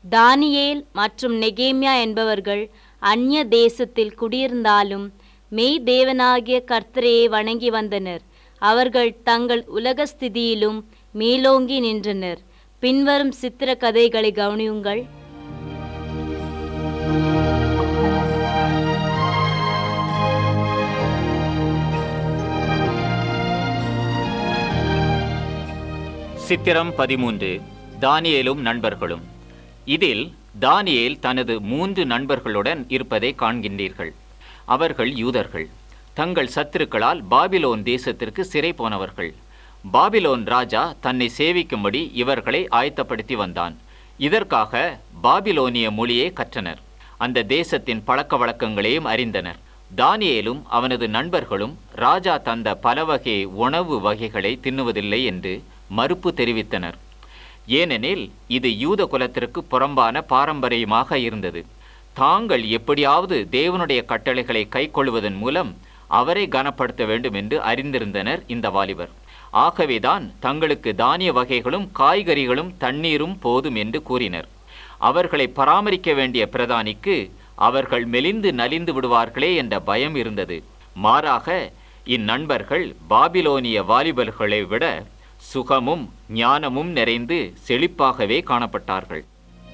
தானியேல் மற்றும் நெகேமியா என்பவர்கள் அந்நிய தேசத்தில் குடியிருந்தாலும் மெய் தேவனாகிய கர்த்தரையே வணங்கி வந்தனர் அவர்கள் தங்கள் உலக ஸ்திதியிலும் மேலோங்கி நின்றனர் பின்வரும் சித்திர கதைகளை கவனியுங்கள் சித்திரம் பதிமூன்று தானியேலும் நண்பர்களும் இதில் தானியேல் தனது மூன்று நண்பர்களுடன் இருப்பதை காண்கின்றீர்கள் அவர்கள் யூதர்கள் தங்கள் சத்துருக்களால் பாபிலோன் தேசத்திற்கு சிறை போனவர்கள் பாபிலோன் ராஜா தன்னை சேவிக்கும்படி இவர்களை ஆயத்தப்படுத்தி வந்தான் இதற்காக பாபிலோனிய மொழியை கற்றனர் அந்த தேசத்தின் பழக்க வழக்கங்களையும் அறிந்தனர் தானியேலும் அவனது நண்பர்களும் ராஜா தந்த பல வகை உணவு வகைகளை தின்னுவதில்லை என்று மறுப்பு தெரிவித்தனர் ஏனெனில் இது யூத குலத்திற்கு புறம்பான பாரம்பரியமாக இருந்தது தாங்கள் எப்படியாவது தேவனுடைய கட்டளைகளை கைக்கொள்வதன் மூலம் அவரை கனப்படுத்த வேண்டும் என்று அறிந்திருந்தனர் இந்த வாலிபர் ஆகவேதான் தங்களுக்கு தானிய வகைகளும் காய்கறிகளும் தண்ணீரும் போதும் என்று கூறினர் அவர்களை பராமரிக்க வேண்டிய பிரதானிக்கு அவர்கள் மெலிந்து நலிந்து விடுவார்களே என்ற பயம் இருந்தது மாறாக இந்நண்பர்கள் பாபிலோனிய வாலிபர்களை விட சுகமும் ஞானமும் நிறைந்து செழிப்பாகவே காணப்பட்டார்கள்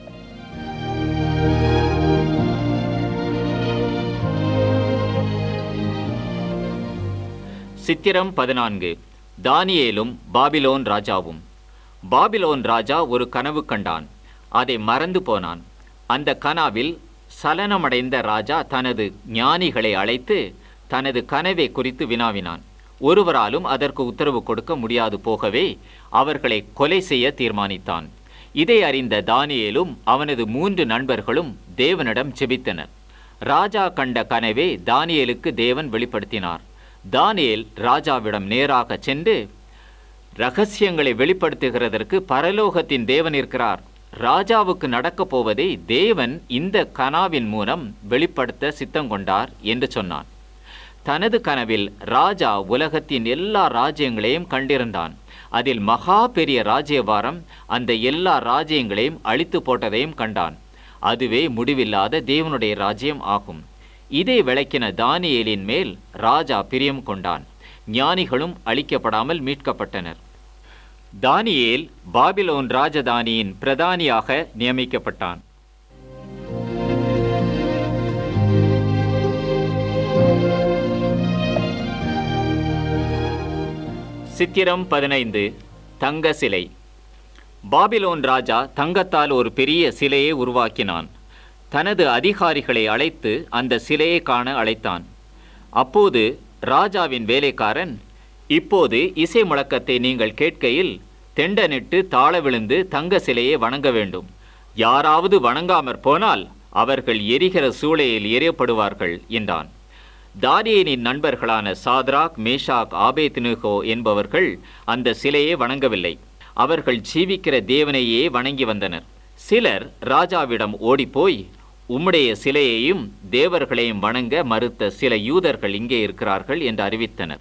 சித்திரம் பதினான்கு தானியேலும் பாபிலோன் ராஜாவும் பாபிலோன் ராஜா ஒரு கனவு கண்டான் அதை மறந்து போனான் அந்த கனாவில் சலனமடைந்த ராஜா தனது ஞானிகளை அழைத்து தனது கனவை குறித்து வினாவினான் ஒருவராலும் அதற்கு உத்தரவு கொடுக்க முடியாது போகவே அவர்களை கொலை செய்ய தீர்மானித்தான் இதை அறிந்த தானியேலும் அவனது மூன்று நண்பர்களும் தேவனிடம் ஜெபித்தனர் ராஜா கண்ட கனவே தானியேலுக்கு தேவன் வெளிப்படுத்தினார் தானியேல் ராஜாவிடம் நேராக சென்று ரகசியங்களை வெளிப்படுத்துகிறதற்கு பரலோகத்தின் தேவன் இருக்கிறார் ராஜாவுக்கு நடக்கப் போவதை தேவன் இந்த கனாவின் மூலம் வெளிப்படுத்த சித்தம் கொண்டார் என்று சொன்னான் தனது கனவில் ராஜா உலகத்தின் எல்லா ராஜ்யங்களையும் கண்டிருந்தான் அதில் மகா பெரிய ராஜ்யபாரம் அந்த எல்லா ராஜ்யங்களையும் அழித்து போட்டதையும் கண்டான் அதுவே முடிவில்லாத தேவனுடைய ராஜ்யம் ஆகும் இதை விளக்கின தானியேலின் மேல் ராஜா பிரியம் கொண்டான் ஞானிகளும் அழிக்கப்படாமல் மீட்கப்பட்டனர் தானியேல் பாபிலோன் ராஜதானியின் பிரதானியாக நியமிக்கப்பட்டான் சித்திரம் பதினைந்து தங்க சிலை பாபிலோன் ராஜா தங்கத்தால் ஒரு பெரிய சிலையை உருவாக்கினான் தனது அதிகாரிகளை அழைத்து அந்த சிலையை காண அழைத்தான் அப்போது ராஜாவின் வேலைக்காரன் இப்போது இசை முழக்கத்தை நீங்கள் கேட்கையில் தெண்டனிட்டு தாழ விழுந்து தங்க சிலையை வணங்க வேண்டும் யாராவது வணங்காமற் போனால் அவர்கள் எரிகிற சூளையில் எரியப்படுவார்கள் என்றான் தானியேலின் நண்பர்களான சாத்ராக் மேஷாக் ஆபேத்னுகோ என்பவர்கள் அந்த சிலையை வணங்கவில்லை அவர்கள் ஜீவிக்கிற தேவனையே வணங்கி வந்தனர் சிலர் ராஜாவிடம் ஓடிப்போய் உம்முடைய சிலையையும் தேவர்களையும் வணங்க மறுத்த சில யூதர்கள் இங்கே இருக்கிறார்கள் என்று அறிவித்தனர்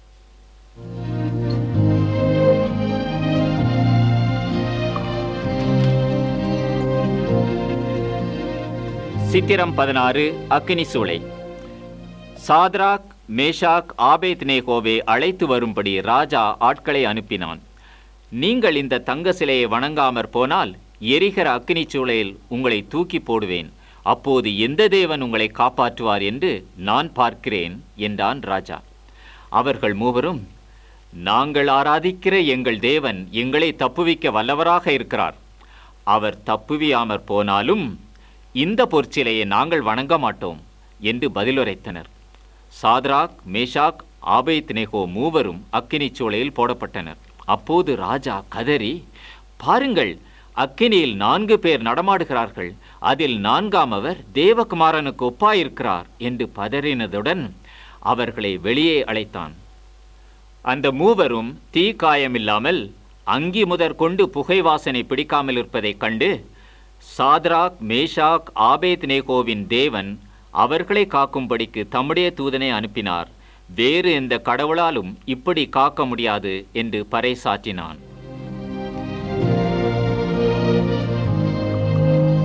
சித்திரம் பதினாறு அக்கினி சூளை சாத்ராக் மேஷாக் ஆபேத் நேகோவை அழைத்து வரும்படி ராஜா ஆட்களை அனுப்பினான் நீங்கள் இந்த தங்க சிலையை வணங்காமற் போனால் எரிகிற அக்கினி சூளையில் உங்களை தூக்கி போடுவேன் அப்போது எந்த தேவன் உங்களை காப்பாற்றுவார் என்று நான் பார்க்கிறேன் என்றான் ராஜா அவர்கள் மூவரும் நாங்கள் ஆராதிக்கிற எங்கள் தேவன் எங்களை தப்புவிக்க வல்லவராக இருக்கிறார் அவர் தப்புவியாமற் போனாலும் இந்த பொற்சிலையை நாங்கள் வணங்க மாட்டோம் என்று பதிலுரைத்தனர் சாத்ராக் மேஷாக் ஆபேத் நேகோ மூவரும் அக்கினிச் சூளையில் போடப்பட்டனர் அப்போது ராஜா கதறி பாருங்கள் அக்கினியில் நான்கு பேர் நடமாடுகிறார்கள் அதில் நான்காமவர் தேவகுமாரனுக்கு ஒப்பாயிருக்கிறார் என்று பதறினதுடன் அவர்களை வெளியே அழைத்தான் அந்த மூவரும் தீ காயமில்லாமல் அங்கி முதற் கொண்டு புகை வாசனை பிடிக்காமல் இருப்பதைக் கண்டு சாத்ராக் மேஷாக் ஆபேத் நேகோவின் தேவன் அவர்களை காக்கும்படிக்கு தம்முடைய தூதனை அனுப்பினார் வேறு எந்த கடவுளாலும் இப்படி காக்க முடியாது என்று பறைசாற்றினான்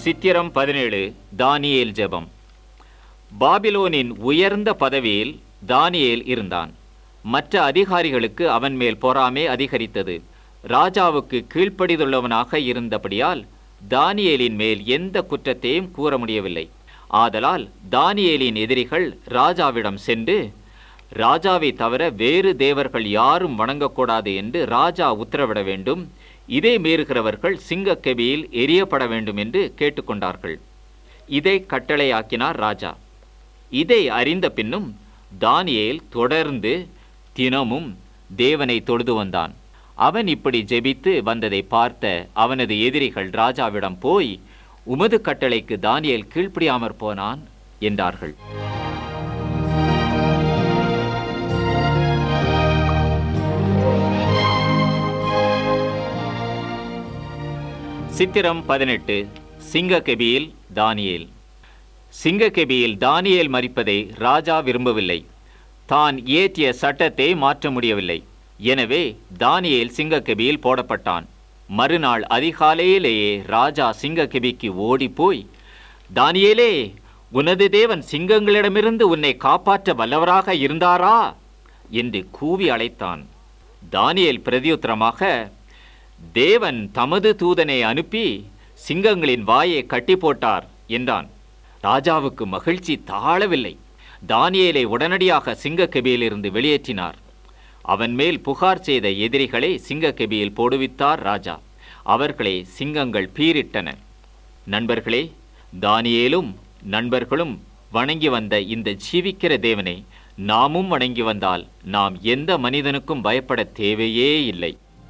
சித்திரம் பதினேழு தானியேல் ஜெபம் பாபிலோனின் உயர்ந்த பதவியில் தானியேல் இருந்தான் மற்ற அதிகாரிகளுக்கு அவன் மேல் பொறாமை அதிகரித்தது ராஜாவுக்கு கீழ்ப்படிதுள்ளவனாக இருந்தபடியால் தானியேலின் மேல் எந்த குற்றத்தையும் கூற முடியவில்லை ஆதலால் தானியேலின் எதிரிகள் ராஜாவிடம் சென்று ராஜாவை தவிர வேறு தேவர்கள் யாரும் வணங்கக்கூடாது என்று ராஜா உத்தரவிட வேண்டும் இதை மீறுகிறவர்கள் சிங்கக்கெபியில் எரியப்பட வேண்டும் என்று கேட்டுக்கொண்டார்கள் இதை கட்டளையாக்கினார் ராஜா இதை அறிந்த பின்னும் தானியேல் தொடர்ந்து தினமும் தேவனை தொழுது வந்தான் அவன் இப்படி ஜெபித்து வந்ததை பார்த்த அவனது எதிரிகள் ராஜாவிடம் போய் உமது கட்டளைக்கு தானியேல் கீழ்ப்படியாமற் போனான் என்றார்கள் சித்திரம் பதினெட்டு சிங்கக்கெபியில் தானியேல் சிங்கக்கெபியில் தானியேல் மறிப்பதை ராஜா விரும்பவில்லை தான் இயற்றிய சட்டத்தை மாற்ற முடியவில்லை எனவே தானியேல் சிங்கக்கெபியில் போடப்பட்டான் மறுநாள் அதிகாலையிலேயே ராஜா சிங்கக்கெபிக்கு ஓடிப்போய் தானியேலே உனது தேவன் சிங்கங்களிடமிருந்து உன்னை காப்பாற்ற வல்லவராக இருந்தாரா என்று கூவி அழைத்தான் தானியேல் பிரதியுத்தரமாக தேவன் தமது தூதனை அனுப்பி சிங்கங்களின் வாயை கட்டி போட்டார் என்றான் ராஜாவுக்கு மகிழ்ச்சி தாழவில்லை தானியேலை உடனடியாக சிங்கக்கெபியிலிருந்து வெளியேற்றினார் அவன் மேல் புகார் செய்த எதிரிகளை சிங்கக்கெபியில் போடுவித்தார் ராஜா அவர்களை சிங்கங்கள் பீரிட்டன நண்பர்களே தானியேலும் நண்பர்களும் வணங்கி வந்த இந்த ஜீவிக்கிற தேவனை நாமும் வணங்கி வந்தால் நாம் எந்த மனிதனுக்கும் பயப்பட தேவையே இல்லை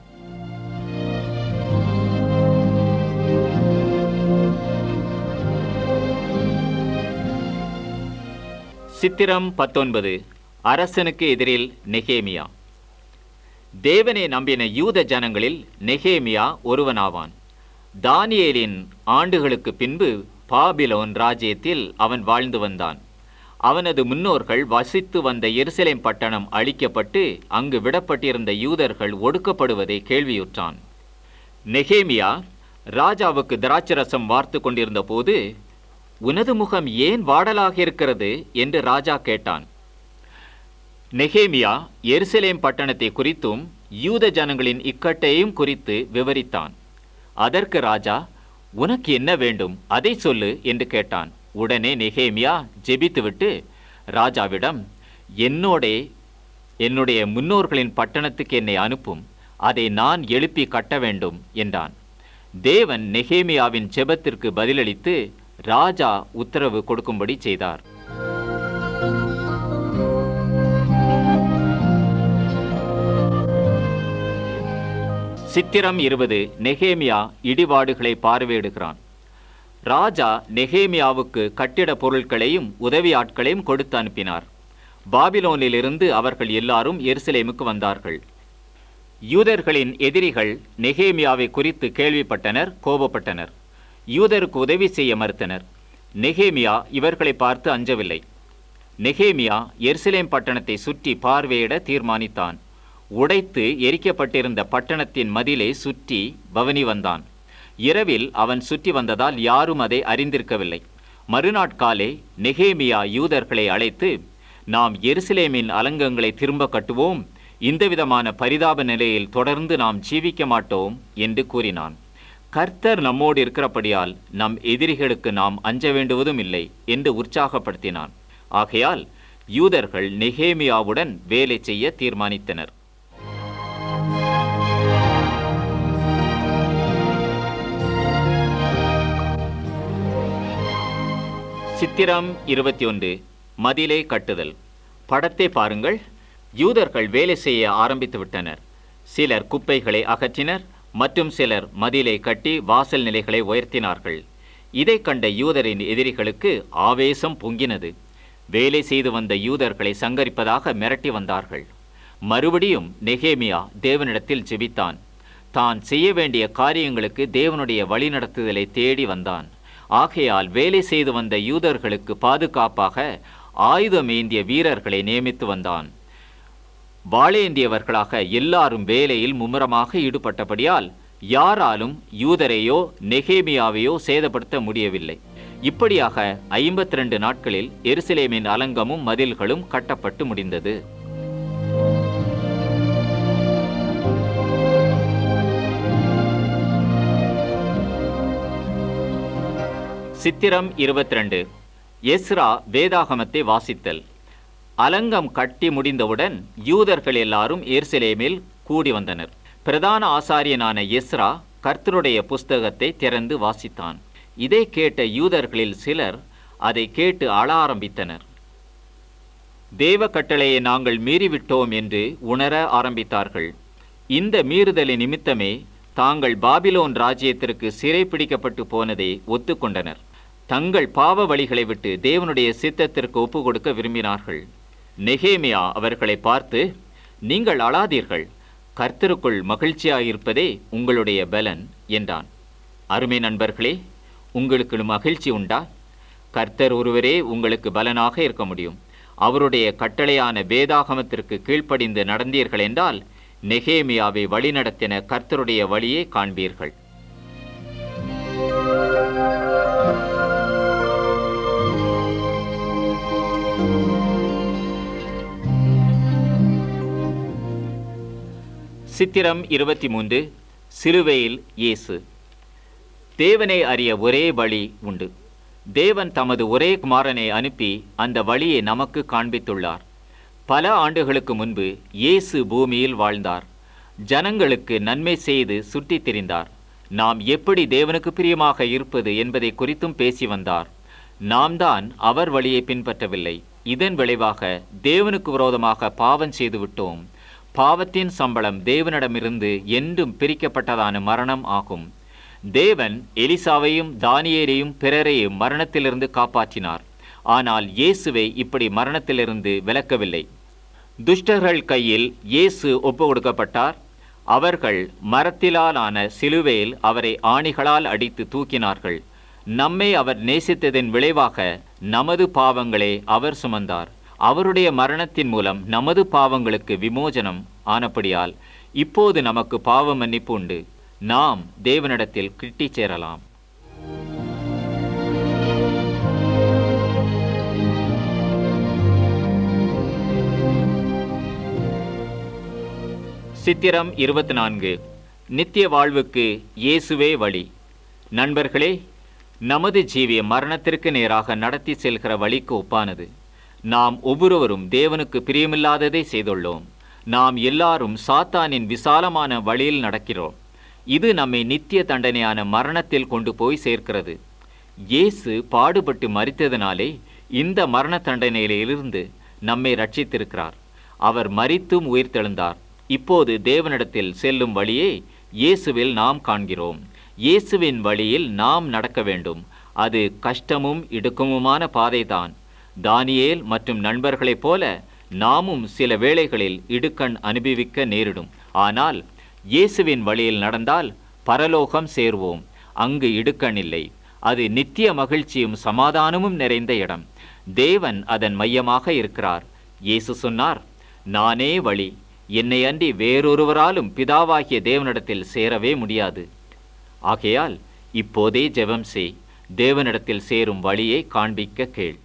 சித்திரம் பத்தொன்பது அரசனுக்கு எதிரில் நெகேமியா தேவனை நம்பின யூத ஜனங்களில் நெகேமியா ஒருவனாவான் தானியேலின் ஆண்டுகளுக்கு பின்பு பாபிலோன் ராஜ்யத்தில் அவன் வாழ்ந்து வந்தான் அவனது முன்னோர்கள் வசித்து வந்த எருசலேம் பட்டணம் அழிக்கப்பட்டு அங்கு விடப்பட்டிருந்த யூதர்கள் ஒடுக்கப்படுவதை கேள்வியுற்றான் நெகேமியா ராஜாவுக்கு திராட்சரசம் வார்த்து கொண்டிருந்த போது உனது முகம் ஏன் வாடலாக இருக்கிறது என்று ராஜா கேட்டான் நெகேமியா எருசலேம் பட்டணத்தை குறித்தும் யூத ஜனங்களின் இக்கட்டையும் குறித்து விவரித்தான் அதற்கு ராஜா உனக்கு என்ன வேண்டும் அதை சொல்லு என்று கேட்டான் உடனே நெகேமியா ஜெபித்துவிட்டு ராஜாவிடம் என்னோடே என்னுடைய முன்னோர்களின் பட்டணத்துக்கு என்னை அனுப்பும் அதை நான் எழுப்பி கட்ட வேண்டும் என்றான் தேவன் நெகேமியாவின் ஜெபத்திற்கு பதிலளித்து ராஜா உத்தரவு கொடுக்கும்படி செய்தார் சித்திரம் இருபது நெகேமியா இடிபாடுகளை பார்வையிடுகிறான் ராஜா நெகேமியாவுக்கு கட்டிட பொருட்களையும் உதவி ஆட்களையும் கொடுத்து அனுப்பினார் பாபிலோனிலிருந்து அவர்கள் எல்லாரும் எருசலேமுக்கு வந்தார்கள் யூதர்களின் எதிரிகள் நெகேமியாவை குறித்து கேள்விப்பட்டனர் கோபப்பட்டனர் யூதருக்கு உதவி செய்ய மறுத்தனர் நெகேமியா இவர்களை பார்த்து அஞ்சவில்லை நெகேமியா எருசலேம் பட்டணத்தை சுற்றி பார்வையிட தீர்மானித்தான் உடைத்து எரிக்கப்பட்டிருந்த பட்டணத்தின் மதிலை சுற்றி பவனி வந்தான் இரவில் அவன் சுற்றி வந்ததால் யாரும் அதை அறிந்திருக்கவில்லை மறுநாட்காலே நெகேமியா யூதர்களை அழைத்து நாம் எருசலேமின் அலங்கங்களை திரும்ப கட்டுவோம் இந்த விதமான பரிதாப நிலையில் தொடர்ந்து நாம் ஜீவிக்க மாட்டோம் என்று கூறினான் கர்த்தர் நம்மோடு இருக்கிறபடியால் நம் எதிரிகளுக்கு நாம் அஞ்ச வேண்டுவதும் இல்லை என்று உற்சாகப்படுத்தினான் ஆகையால் யூதர்கள் நெகேமியாவுடன் வேலை செய்ய தீர்மானித்தனர் சித்திரம் இருபத்தி ஒன்று மதிலை கட்டுதல் படத்தை பாருங்கள் யூதர்கள் வேலை செய்ய ஆரம்பித்து விட்டனர் சிலர் குப்பைகளை அகற்றினர் மற்றும் சிலர் மதிலை கட்டி வாசல் நிலைகளை உயர்த்தினார்கள் இதை கண்ட யூதரின் எதிரிகளுக்கு ஆவேசம் பொங்கினது வேலை செய்து வந்த யூதர்களை சங்கரிப்பதாக மிரட்டி வந்தார்கள் மறுபடியும் நெகேமியா தேவனிடத்தில் ஜெபித்தான் தான் செய்ய வேண்டிய காரியங்களுக்கு தேவனுடைய வழிநடத்துதலை தேடி வந்தான் ஆகையால் வேலை செய்து வந்த யூதர்களுக்கு பாதுகாப்பாக ஆயுதம் ஏந்திய வீரர்களை நியமித்து வந்தான் வாளேந்தியவர்களாக எல்லாரும் வேலையில் மும்முரமாக ஈடுபட்டபடியால் யாராலும் யூதரையோ நெகேமியாவையோ சேதப்படுத்த முடியவில்லை இப்படியாக ஐம்பத்தி ரெண்டு நாட்களில் எருசலேமின் அலங்கமும் மதில்களும் கட்டப்பட்டு முடிந்தது சித்திரம் இருபத்தி ரெண்டு எஸ்ரா வேதாகமத்தை வாசித்தல் அலங்கம் கட்டி முடிந்தவுடன் யூதர்கள் எல்லாரும் எருசலேமில் கூடி வந்தனர் பிரதான ஆசாரியனான எஸ்ரா கர்த்தருடைய புஸ்தகத்தை திறந்து வாசித்தான் இதை கேட்ட யூதர்களில் சிலர் அதை கேட்டு அழ ஆரம்பித்தனர் தேவ கட்டளையை நாங்கள் மீறிவிட்டோம் என்று உணர ஆரம்பித்தார்கள் இந்த மீறுதலின் நிமித்தமே தாங்கள் பாபிலோன் ராஜ்யத்திற்கு சிறைப்பிடிக்கப்பட்டு போனதை ஒத்துக்கொண்டனர் தங்கள் பாவ வழிகளை விட்டு தேவனுடைய சித்தத்திற்கு ஒப்பு கொடுக்க விரும்பினார்கள் நெகேமியா அவர்களை பார்த்து நீங்கள் அழாதீர்கள் கர்த்தருக்குள் மகிழ்ச்சியாயிருப்பதே உங்களுடைய பலன் என்றான் அருமை நண்பர்களே உங்களுக்கு மகிழ்ச்சி உண்டா கர்த்தர் ஒருவரே உங்களுக்கு பலனாக இருக்க முடியும் அவருடைய கட்டளையான வேதாகமத்திற்கு கீழ்ப்படிந்து நடந்தீர்கள் என்றால் நெகேமியாவை வழிநடத்தின கர்த்தருடைய வழியே காண்பீர்கள் சித்திரம் இருபத்தி மூன்று சிலுவையில் இயேசு தேவனை அறிய ஒரே வழி உண்டு தேவன் தமது ஒரே குமாரனை அனுப்பி அந்த வழியை நமக்கு காண்பித்துள்ளார் பல ஆண்டுகளுக்கு முன்பு இயேசு பூமியில் வாழ்ந்தார் ஜனங்களுக்கு நன்மை செய்து சுற்றித் திரிந்தார் நாம் எப்படி தேவனுக்கு பிரியமாக இருப்பது என்பதை குறித்தும் பேசி வந்தார் நாம் தான் அவர் வழியை பின்பற்றவில்லை இதன் விளைவாக தேவனுக்கு விரோதமாக பாவம் செய்து விட்டோம் பாவத்தின் சம்பளம் தேவனிடமிருந்து என்றும் பிரிக்கப்பட்டதான மரணம் ஆகும் தேவன் எலிசாவையும் தானியேலையும் பிறரையும் மரணத்திலிருந்து காப்பாற்றினார் ஆனால் இயேசுவை இப்படி மரணத்திலிருந்து விலக்கவில்லை துஷ்டர்கள் கையில் இயேசு ஒப்பு கொடுக்கப்பட்டார் அவர்கள் மரத்திலாலான சிலுவையில் அவரை ஆணிகளால் அடித்து தூக்கினார்கள் நம்மை அவர் நேசித்ததின் விளைவாக நமது பாவங்களை அவர் சுமந்தார் அவருடைய மரணத்தின் மூலம் நமது பாவங்களுக்கு விமோசனம் ஆனபடியால் இப்போது நமக்கு பாவ மன்னிப்பு உண்டு நாம் தேவனிடத்தில் கிட்டிச் சேரலாம் சித்திரம் இருபத்தி நான்கு நித்திய வாழ்வுக்கு இயேசுவே வழி நண்பர்களே நமது ஜீவியம் மரணத்திற்கு நேராக நடத்தி செல்கிற வழிக்கு ஒப்பானது நாம் ஒவ்வொருவரும் தேவனுக்கு பிரியமில்லாததை செய்துள்ளோம் நாம் எல்லாரும் சாத்தானின் விசாலமான வழியில் நடக்கிறோம் இது நம்மை நித்திய தண்டனையான மரணத்தில் கொண்டு போய் சேர்க்கிறது இயேசு பாடுபட்டு மரித்ததினாலே இந்த மரண தண்டனையிலிருந்து நம்மை ரட்சித்திருக்கிறார் அவர் மரித்தும் உயிர்த்தெழுந்தார் இப்போது தேவனிடத்தில் செல்லும் வழியே இயேசுவில் நாம் காண்கிறோம் இயேசுவின் வழியில் நாம் நடக்க வேண்டும் அது கஷ்டமும் இடுக்கமுமான பாதைதான் தானியேல் மற்றும் நண்பர்களைப் போல நாமும் சில வேளைகளில் இடுக்கண் அனுபவிக்க நேரிடும் ஆனால் இயேசுவின் வழியில் நடந்தால் பரலோகம் சேர்வோம் அங்கு இடுக்கண் இல்லை அது நித்திய மகிழ்ச்சியும் சமாதானமும் நிறைந்த இடம் தேவன் அதன் மையமாக இருக்கிறார் இயேசு சொன்னார் நானே வழி என்னை அன்றி வேறொருவராலும் பிதாவாகிய தேவனிடத்தில் சேரவே முடியாது ஆகையால் இப்போதே ஜெபம் செய் தேவனிடத்தில் சேரும் வழியை காண்பிக்க கேள்